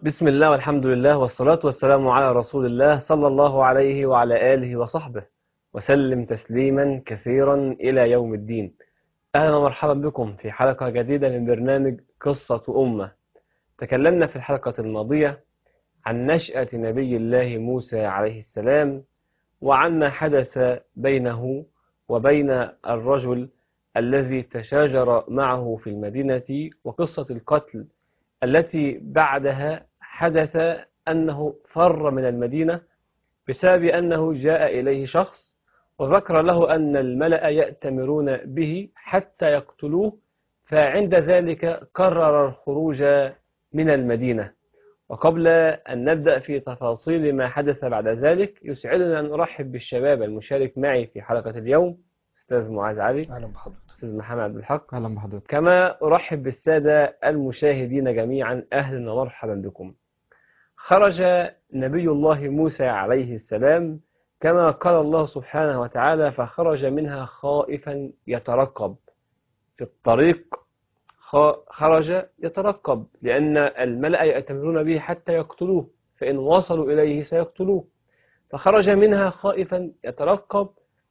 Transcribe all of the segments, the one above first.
بسم الله والحمد لله والصلاة والسلام على رسول الله صلى الله عليه وعلى آله وصحبه وسلم تسليما كثيرا إلى يوم الدين أهلا ومرحبا بكم في حلقة جديدة من برنامج قصة أمة تكلمنا في الحلقة الماضية عن نشأة نبي الله موسى عليه السلام وعن ما حدث بينه وبين الرجل الذي تشاجر معه في المدينة وقصة القتل التي بعدها حدث أنه فر من المدينة بسبب أنه جاء إليه شخص وذكر له أن الملأ يأتمرون به حتى يقتلوه فعند ذلك قرر الخروج من المدينة وقبل أن نبدأ في تفاصيل ما حدث بعد ذلك يسعدنا أن أرحب بالشباب المشارك معي في حلقة اليوم أستاذ معاذ علي اهلا بحضرتك أستاذ محمد عبد الحق اهلا بحضرتك كما أرحب بالسادة المشاهدين جميعا أهلا ومرحبا بكم خرج نبي الله موسى عليه السلام كما قال الله سبحانه وتعالى فخرج منها خائفا يترقب في الطريق خ- خرج يترقب لأن الملأ يأتمرون به حتى يقتلوه فإن وصلوا إليه سيقتلوه فخرج منها خائفا يترقب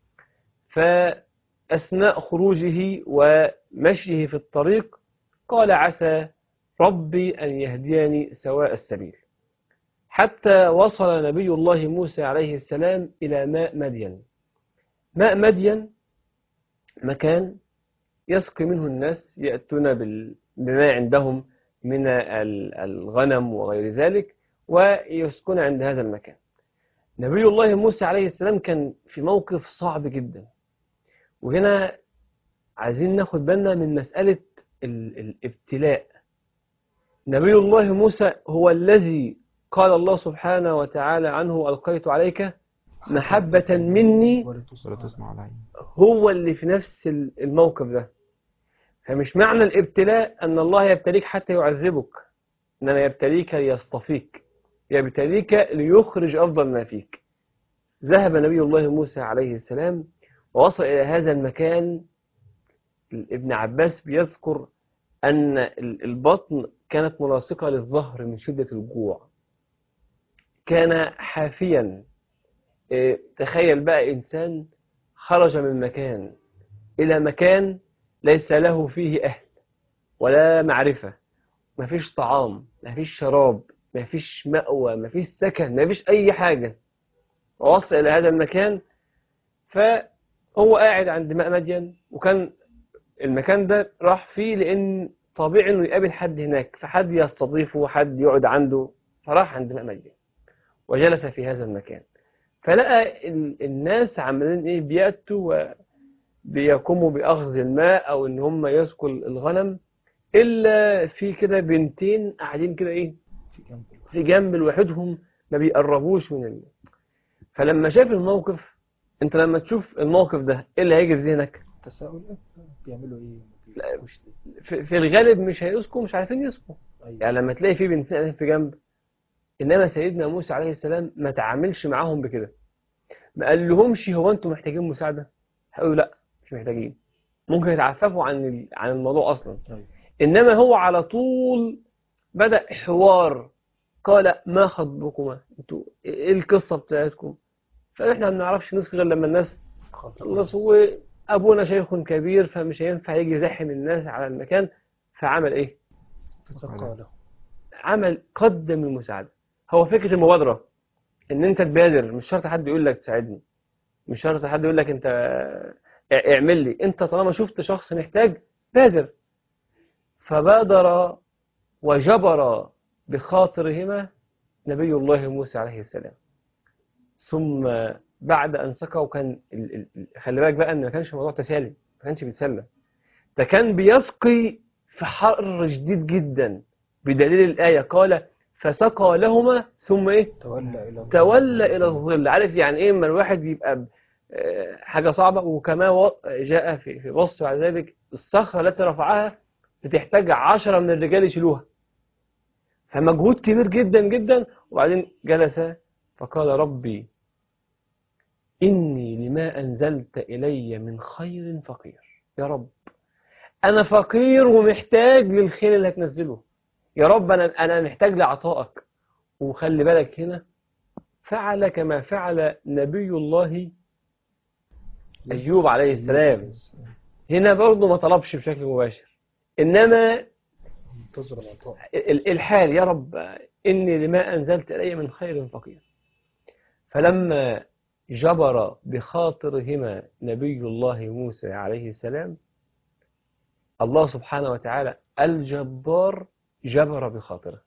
فأثناء خروجه ومشيه في الطريق قال عسى ربي أن يهديني سواء السبيل حتى وصل نبي الله موسى عليه السلام إلى ماء مدين ماء مدين مكان يسقي منه الناس يأتون بال- بما عندهم من ال- الغنم وغير ذلك ويسكن عند هذا المكان نبي الله موسى عليه السلام كان في موقف صعب جدا وهنا عايزين ناخد بالنا من مسألة ال- الابتلاء نبي الله موسى هو الذي قال الله سبحانه وتعالى عنه ألقيت عليك محبة مني ولا تسمع علي هو اللي في نفس ال- الموقف ده فمش معنى الابتلاء أن الله يبتليك حتى يعذبك إنما يبتليك ليصطفيك يبتليك ليخرج أفضل ما فيك ذهب نبي الله موسى عليه السلام ووصل إلى هذا المكان ابن عباس بيذكر أن ال- البطن كانت ملاصقة للظهر من شدة الجوع كان حافيا إيه، تخيل بقى إنسان خرج من مكان إلى مكان ليس له فيه أهل ولا معرفة مفيش طعام مفيش شراب مفيش مأوى مفيش سكن مفيش أي حاجة ووصل إلى هذا المكان فهو قاعد عند ماء مدين وكان المكان ده راح فيه لأن طبيعي إنه يقابل حد هناك فحد يستضيفه حد يقعد عنده فراح عند ماء مدين وجلس في هذا المكان فلقى ال- الناس عمالين ايه بيأتوا وبيقوموا بأخذ الماء أو إن هم يسقوا الغنم إلا في كده بنتين قاعدين كده إيه في جنب الواحد. في جنب لوحدهم ما بيقربوش من الماء فلما شاف الموقف أنت لما تشوف الموقف ده إيه اللي هيجي في ذهنك؟ تساؤل إيه؟ بيعملوا ايه ما لا. بيسكوش ليه في, في الغالب مش هيسقوا مش عارفين يسقوا أيوة. يعني لما تلاقي في بنتين قاعدين في جنب إنما سيدنا موسى عليه السلام ما تعاملش معاهم بكده ما قال لهمش هو أنتم محتاجين مساعدة هيقولوا لا مش محتاجين ممكن يتعففوا عن ال- عن الموضوع أصلا أيوة. إنما هو على طول بدأ حوار قال ما خطبكما انتوا ايه القصة بتاعتكم فإحنا ما بنعرفش نسقي غير لما الناس خلص هو أبونا شيخ كبير فمش هينفع يجي يزحم الناس على المكان فعمل إيه فسقى له عمل قدم المساعدة هو فكرة المبادرة ان انت تبادر مش شرط حد يقول لك تساعدني مش شرط حد يقول لك انت ا- اعمل لي انت طالما شفت شخص محتاج بادر فبادر وجبر بخاطرهما نبي الله موسى عليه السلام ثم بعد ان سقوا كان ال- ال- ال- خلي بالك بقى ان ما كانش موضوع تسالي ما كانش بيتسلى ده كان بيسقي في حر شديد جدا بدليل الآية قال فسقى لهما ثم إيه تولى إلى تولى إلى الظل عارف يعني إيه لما الواحد يبقى ب- آه، حاجة صعبة وكما و- جاء في في وصف على ذلك الصخرة التي رفعها بتحتاج عشرة من الرجال يشيلوها فمجهود كبير جدا جدا وبعدين جلس فقال ربي إني لما أنزلت إلي من خير فقير يا رب أنا فقير ومحتاج للخير اللي هتنزله يا رب أنا أنا محتاج لعطائك وخلي بالك هنا فعل كما فعل نبي الله أيوب عليه السلام هنا برضه ما طلبش بشكل مباشر إنما منتظر العطاء ال- الحال يا رب إني لما أنزلت إلي من خير فقير فلما جبر بخاطرهما نبي الله موسى عليه السلام الله سبحانه وتعالى الجبار جبر بخاطره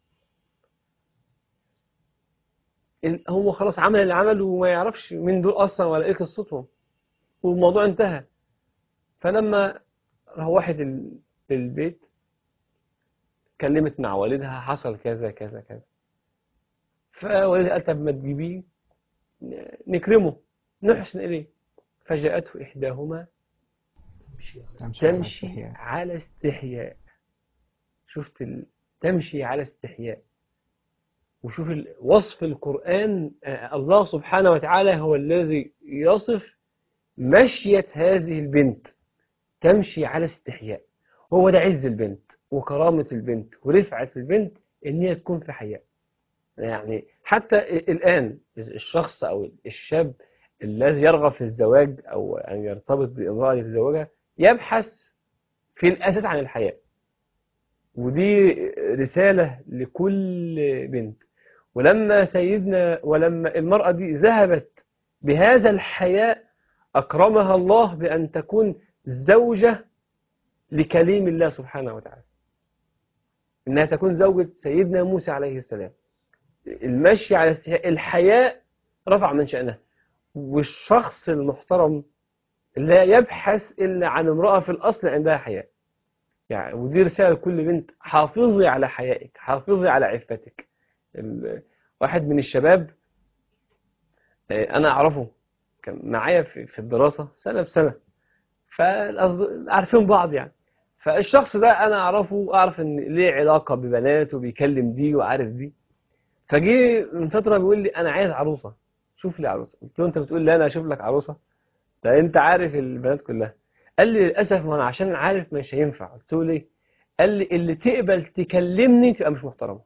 ال- هو خلاص عمل اللي عمله وما يعرفش مين دول أصلا ولا إيه قصتهم والموضوع انتهى فلما روحت ال- البيت كلمت مع والدها حصل كذا كذا كذا فوالدها قال طب ما تجيبيه ن- نكرمه نحسن إليه فجاءته إحداهما تمشي على تمشي على تمشي استحياء. على استحياء شفت ال... تمشي على استحياء وشوف ال- وصف القرآن آه، الله سبحانه وتعالى هو الذي يصف مشية هذه البنت تمشي على استحياء هو ده عز البنت وكرامة البنت ورفعة البنت إن هي تكون في حياء يعني حتى الآن الشخص أو الشاب الذي يرغب في الزواج أو أن يرتبط بامرأة يتزوجها يبحث في الأساس عن الحياء ودي رسالة لكل بنت ولما سيدنا ولما المرأة دي ذهبت بهذا الحياء أكرمها الله بأن تكون زوجة لكليم الله سبحانه وتعالى إنها تكون زوجة سيدنا موسى عليه السلام المشي على استحياء الحياء رفع من شأنها والشخص المحترم لا يبحث إلا عن امرأة في الأصل عندها حياء يعني ودي رسالة لكل بنت حافظي على حيائك حافظي على عفتك ال- واحد من الشباب آه، أنا أعرفه كان معايا في في الدراسة سنة بسنة فعارفين بعض يعني فالشخص ده أنا أعرفه أعرف إن ليه علاقة ببنات وبيكلم دي وعارف دي فجي من فترة بيقول لي أنا عايز عروسة شوف لي عروسة قلت له أنت بتقول لي أنا أشوف لك عروسة ده أنت عارف البنات كلها قال لي للأسف ما أنا عشان عارف مش هينفع قلت له ليه قال لي اللي تقبل تكلمني تبقى مش محترمة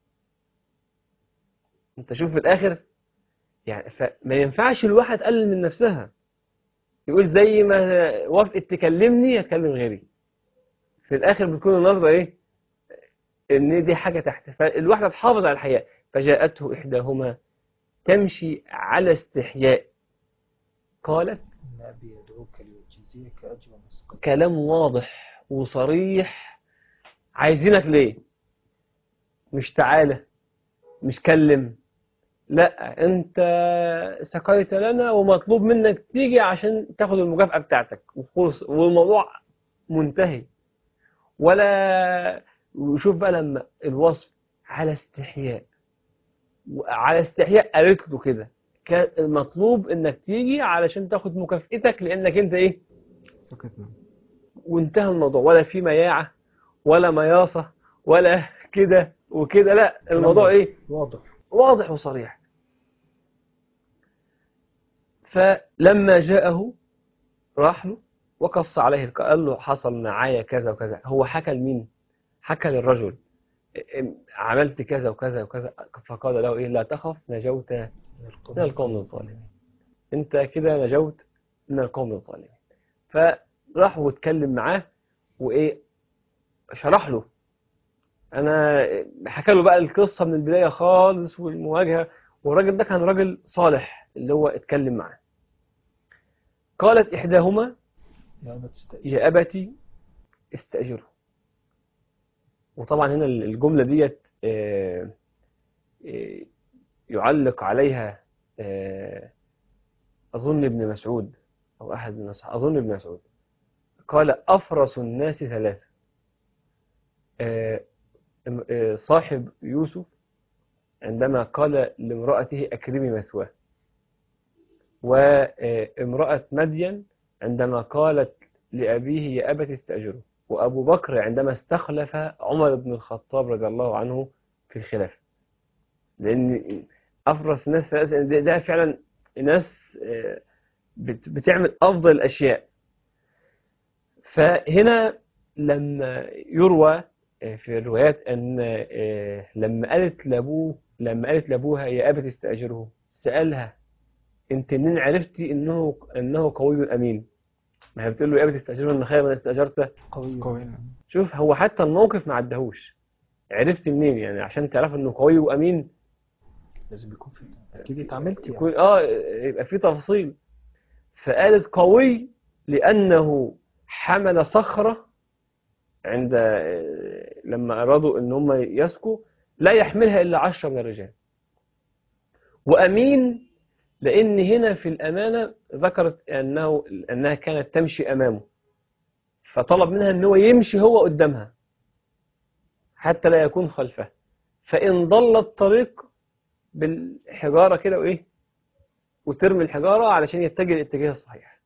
أنت شوف في الآخر يعني فما ينفعش الواحد تقلل من نفسها يقول زي ما وافقت تكلمني هتكلم غيري في الآخر بتكون النظرة إيه إن دي حاجة تحت فالواحدة تحافظ على الحياء فجاءته إحداهما تمشي على استحياء قالت إن أبي يدعوك ليجزيك أجر مسقط كلام واضح وصريح عايزينك ليه مش تعالى مش كلم لا انت سقيت لنا ومطلوب منك تيجي عشان تاخد المكافأة بتاعتك وخلص والموضوع منتهي ولا وشوف بقى لما الوصف على استحياء على استحياء قالت له كده كان المطلوب انك تيجي علشان تاخد مكافئتك لانك انت ايه سكتنا وانتهى الموضوع ولا في مياعة ولا مياصة ولا كده وكده لا الموضوع ايه واضح واضح وصريح فلما جاءه راح له وقص عليه الق- قال له حصل معايا كذا وكذا هو حكى لمين حكى للرجل ام- عملت كذا وكذا وكذا فقال له ايه لا تخف نجوت من من القوم الظالمين انت كده نجوت من القوم الظالمين فراح واتكلم معاه وايه شرح له انا حكى له بقى القصه من البدايه خالص والمواجهه والراجل ده كان راجل صالح اللي هو اتكلم معاه قالت احداهما يا أبا تستأجر يا ابتي استاجره وطبعا هنا الجمله ديت آه، آه، يعلق عليها آه، أظن ابن مسعود أو أحد من الصحابة أظن ابن مسعود قال أفرس الناس ثلاثة آه، ام- آه، صاحب يوسف عندما قال لامرأته أكرمي مثواه وامرأة مدين عندما قالت لأبيه يا أبت استأجره وأبو بكر عندما استخلف عمر بن الخطاب رضي الله عنه في الخلافة لأن أفرس الناس ثلاثة ده, ده فعلا ناس آه، بت- بتعمل أفضل الأشياء فهنا لما يروى آه، في الروايات أن آه، لما قالت لأبوه لما قالت لابوها يا ابت استاجره سالها انت منين عرفتي انه انه قوي امين ما هي بتقول له يا ابت استاجره ان خير من استاجرته قوي قوي شوف هو حتى الموقف ما عدهوش عرفت منين يعني عشان تعرف انه قوي وامين لازم يكون في اكيد اتعاملت يعني يكون اه يبقى في تفصيل فقالت قوي لانه حمل صخره عند لما ارادوا ان هم يسكوا لا يحملها الا عشرة من الرجال وامين لان هنا في الامانه ذكرت انه انها كانت تمشي امامه فطلب منها ان هو يمشي هو قدامها حتى لا يكون خلفه فان ضل الطريق بالحجاره كده وايه وترمي الحجاره علشان يتجه الاتجاه الصحيح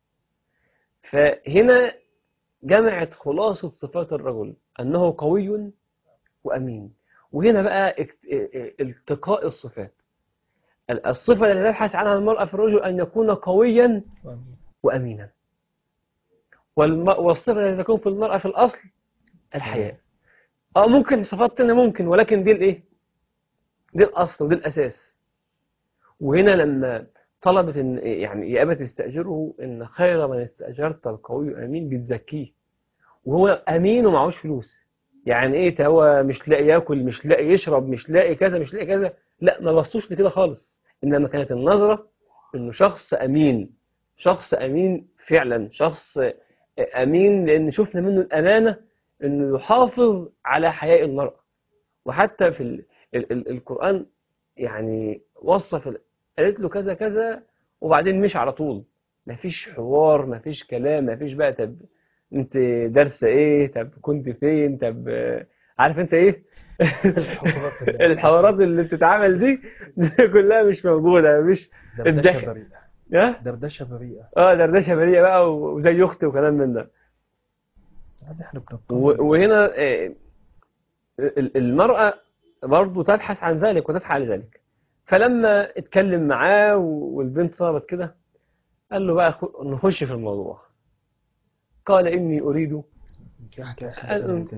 فهنا جمعت خلاصه صفات الرجل انه قوي وامين وهنا بقى اكت- التقاء الصفات الصفه التي تبحث عنها المراه في الرجل ان يكون قويا وأمين. وامينا والم- والصفه التي تكون في المراه في الاصل الحياء اه ممكن صفات تانية ممكن ولكن دي الايه دي الاصل ودي الاساس وهنا لما طلبت ان يعني يا ابت استاجره ان خير من استاجرت القوي امين بتزكيه وهو امين ومعهوش فلوس يعني ايه ده هو مش لاقي ياكل مش لاقي يشرب مش لاقي كذا مش لاقي كذا لا ما بصوش لكده خالص انما كانت النظره انه شخص امين شخص امين فعلا شخص امين لان شفنا منه الامانه انه يحافظ على حياء المراه وحتى في ال ال ال القران يعني وصف ال- قالت له كذا كذا وبعدين مش على طول مفيش حوار مفيش كلام مفيش بقى طب انت دارسه ايه طب كنت فين طب آه، عارف انت ايه الحوارات اللي- الحوارات اللي بتتعمل دي دي كلها مش موجوده مش دردشة الضحك. بريئة ها دردشة بريئة اه دردشه بريئه بقى وزي اختي وكلام من ده عادي احنا بنطمن و- وهنا آه، ال- المرأة برضو تبحث عن ذلك وتسعى لذلك فلما اتكلم معاه والبنت صارت كده قال له بقى خ- نخش في الموضوع قال إني أريد نكاح أن-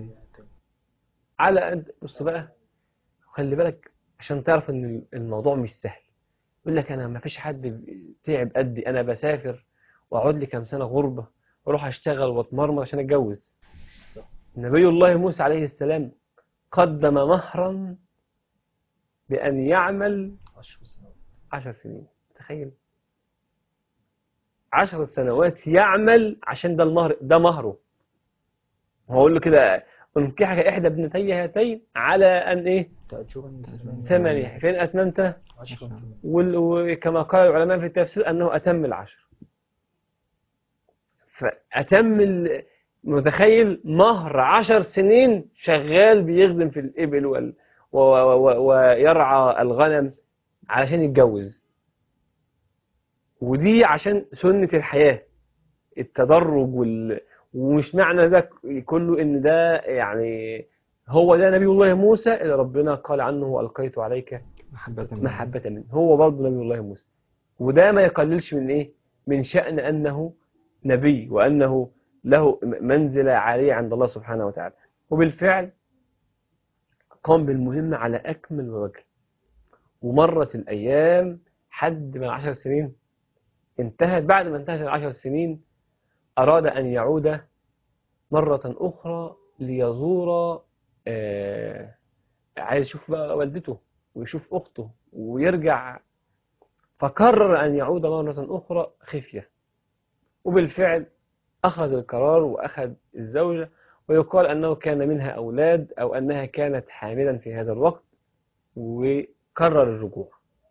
على أن بص بقى خلي بالك عشان تعرف إن الموضوع مش سهل يقول لك أنا ما فيش حد تعب قدي أنا بسافر وأقعد لي كام سنة غربة وأروح أشتغل وأتمرمر عشان أتجوز صح. نبي الله موسى عليه السلام قدم مهرا بأن يعمل عشر سنوات عشر سنين تخيل عشر سنوات يعمل عشان ده المهر ده مهره وهقول له كده انكحك إحدى ابنتي هاتين على أن إيه تأجرني ثمانية فإن أتممت عشرا وال- وكما قال العلماء في التفسير أنه أتم العشر فأتم ال- متخيل مهر عشر سنين شغال بيخدم في الإبل وال... و... و... و... ويرعى الغنم علشان يتجوز ودي عشان سنة الحياة التدرج وال... ومش معنى ده كله ان ده يعني هو ده نبي الله موسى اللي ربنا قال عنه والقيت عليك محبة محبة منه هو برضه نبي الله موسى وده ما يقللش من ايه من شأن انه نبي وانه له منزلة عالية عند الله سبحانه وتعالى وبالفعل قام بالمهمة على أكمل وجه ومرت الأيام حد من عشر سنين انتهت بعد ما انتهت العشر سنين أراد أن يعود مرة أخرى ليزور آه عايز يشوف بقى والدته ويشوف أخته ويرجع فقرر أن يعود مرة أخرى خفية وبالفعل أخذ القرار وأخذ الزوجة ويقال أنه كان منها أولاد أو أنها كانت حاملا في هذا الوقت وقرر الرجوع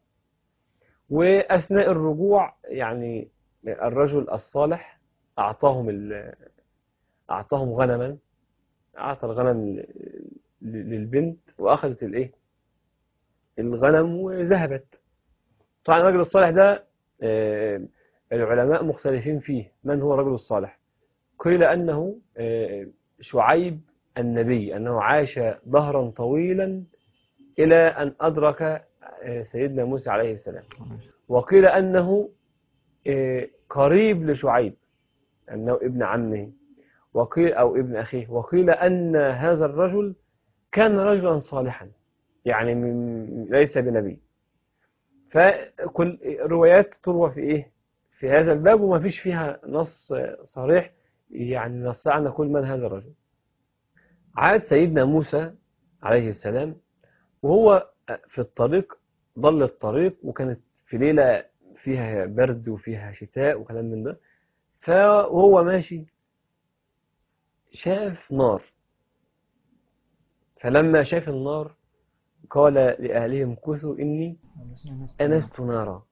وأثناء الرجوع يعني الرجل الصالح أعطاهم ال- أعطاهم غنما أعطى الغنم ل- للبنت وأخذت الإيه الغنم وذهبت طبعا الرجل الصالح ده آه، العلماء مختلفين فيه من هو الرجل الصالح قيل أنه آه، شعيب النبي أنه عاش ظهرا طويلا إلى أن أدرك آه، سيدنا موسى عليه السلام وقيل أنه آه، قريب لشعيب أنه ابن عمه وقيل أو ابن أخيه وقيل أن هذا الرجل كان رجلا صالحا يعني من ليس بنبي فكل روايات تروى في ايه في هذا الباب وما فيش فيها نص صريح يعني نص عن كل من هذا الرجل عاد سيدنا موسى عليه السلام وهو في الطريق ضل الطريق وكانت في ليلة فيها برد وفيها شتاء وكلام من ده فهو ماشي شاف نار فلما شاف النار قال لأهلهم كثوا إني أنست نارا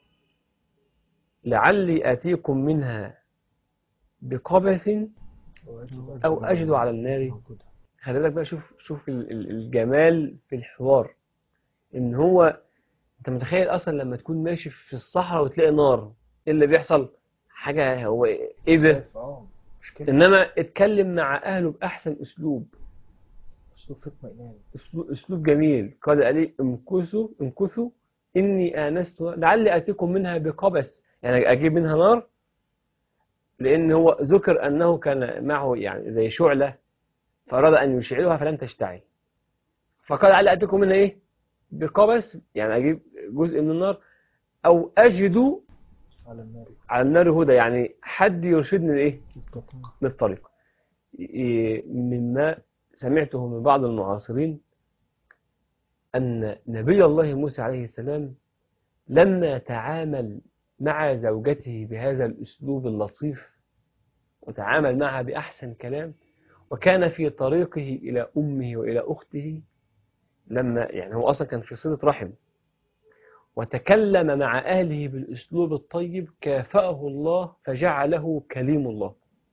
لعلي آتيكم منها بقبس أو أجد على النار خلي بالك بقى شوف شوف ال- ال- الجمال في الحوار إن هو أنت متخيل أصلا لما تكون ماشي في الصحراء وتلاقي نار إيه اللي بيحصل؟ حاجة هو إيه ده؟ اه مشكلة إنما اتكلم مع أهله بأحسن أسلوب اسلوب في اطمئنان أسلوب, أسلوب جميل قال عليه امكثوا امكثوا إني آنست لعلي آتيكم منها بقبس يعني أجيب منها نار لأن هو ذكر أنه كان معه يعني زي شعلة فأراد أن يشعلها فلم تشتعل فقال لعلي آتيكم منها إيه بقبس يعني أجيب جزء من النار أو أجد على النار على النار هدى يعني حد يرشدني لإيه القطن للطريق إيه، مما سمعته من بعض المعاصرين أن نبي الله موسى عليه السلام لما تعامل مع زوجته بهذا الأسلوب اللطيف وتعامل معها بأحسن كلام وكان في طريقه إلى أمه وإلى أخته لما يعني هو أصلا كان في صلة رحم وتكلم مع أهله بالأسلوب الطيب كافأه الله فجعله كليم الله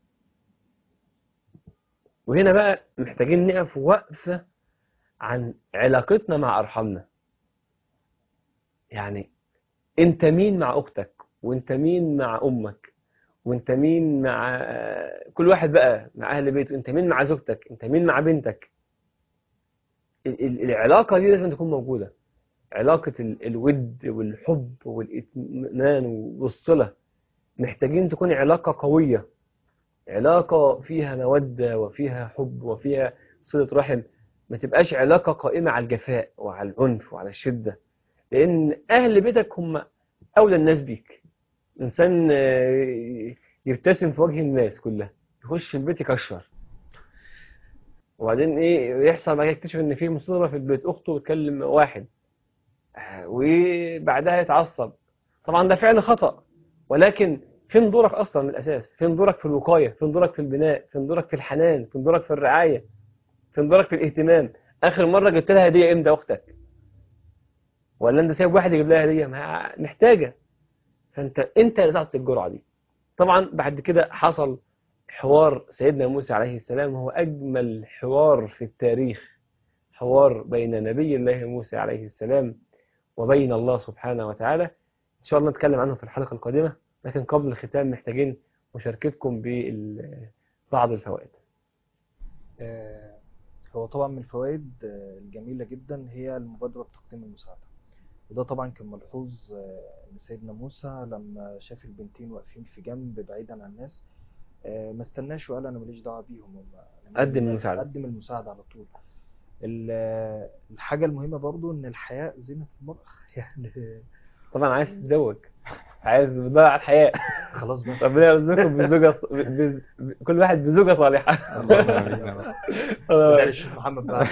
وهنا بقى محتاجين نقف وقفة عن علاقتنا مع أرحامنا يعني أنت مين مع أختك وأنت مين مع أمك وأنت مين مع كل واحد بقى مع أهل بيته أنت مين مع زوجتك أنت مين مع بنتك ال- ال- العلاقة دي لازم تكون موجودة علاقة ال- الود والحب والإطمئنان والصلة محتاجين تكون علاقة قوية علاقة فيها مودة وفيها حب وفيها صلة رحم ما تبقاش علاقة قائمة على الجفاء وعلى العنف وعلى الشدة لأن أهل بيتك هم أولى الناس بيك إنسان آه، يبتسم في وجه الناس كلها يخش البيت يكشر وبعدين إيه يحصل بعد كده يكتشف إن في مصيبة في البيت أخته بتكلم واحد آه، وبعدها يتعصب طبعا ده فعل خطأ ولكن فين دورك اصلا من الاساس فين دورك في الوقايه فين دورك في البناء فين دورك في الحنان فين دورك في الرعايه فين دورك في الاهتمام اخر مره جبت لها هديه امتى اختك ولا انت سايب واحد يجيب لها هديه ما محتاجه فانت انت اللي تعطي الجرعه دي طبعا بعد كده حصل حوار سيدنا موسى عليه السلام هو اجمل حوار في التاريخ حوار بين نبي الله موسى عليه السلام وبين الله سبحانه وتعالى ان شاء الله نتكلم عنه في الحلقه القادمه لكن قبل الختام محتاجين مشاركتكم ببعض الفوائد آه، هو طبعا من الفوائد آه، الجميلة جدا هي المبادرة بتقديم المساعدة وده طبعا كان ملحوظ آه، ان سيدنا موسى لما شاف البنتين واقفين في جنب بعيدا عن الناس آه، ما استناش وقال انا ماليش دعوة بيهم هم قدم المساعدة. قدم المساعدة على طول ال- آه، الحاجة المهمة برضو ان الحياء زينة المرأة يعني طبعا عايز تتزوج عايز تضيع على الحياة خلاص بقى ربنا يرزقكم بزوجة ص- ب- ب- كل واحد بزوجة صالحة اللهم آمين يا رب. الله بدأ الشيخ محمد بعد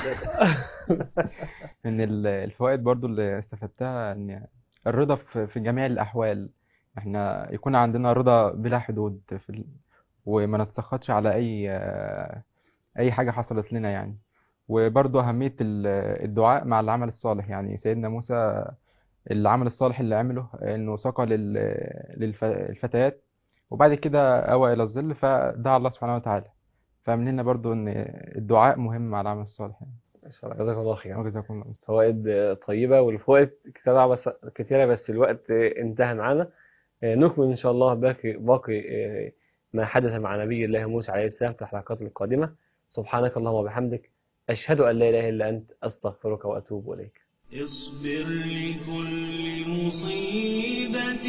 من ال- الفوائد برضو اللي استفدتها ان الرضا في في جميع الأحوال احنا يكون عندنا رضا بلا حدود في ال... وما نتسخطش على أي أي حاجة حصلت لنا يعني وبرضو أهمية ال- الدعاء مع العمل الصالح يعني سيدنا موسى العمل الصالح اللي عمله إنه سقى للفتيات وبعد كده أوى إلى الظل فدعا الله سبحانه وتعالى فمن هنا برضو إن الدعاء مهم مع العمل الصالح يعني ما شاء الله جزاك الله خير وجزاكم الله فوائد طيبة والفوائد كتيرة بس كتيرة بس الوقت انتهى معانا نكمل إن شاء الله باقي باقي ما حدث مع نبي الله موسى عليه السلام في الحلقات القادمة سبحانك اللهم وبحمدك أشهد أن لا إله إلا أنت أستغفرك وأتوب إليك اصبر لكل مصيبة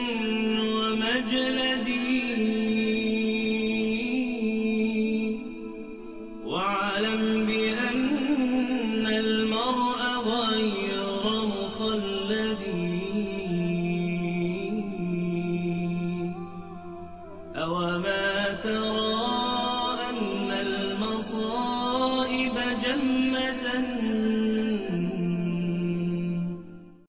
ومجلد واعلم بأن المرء ترى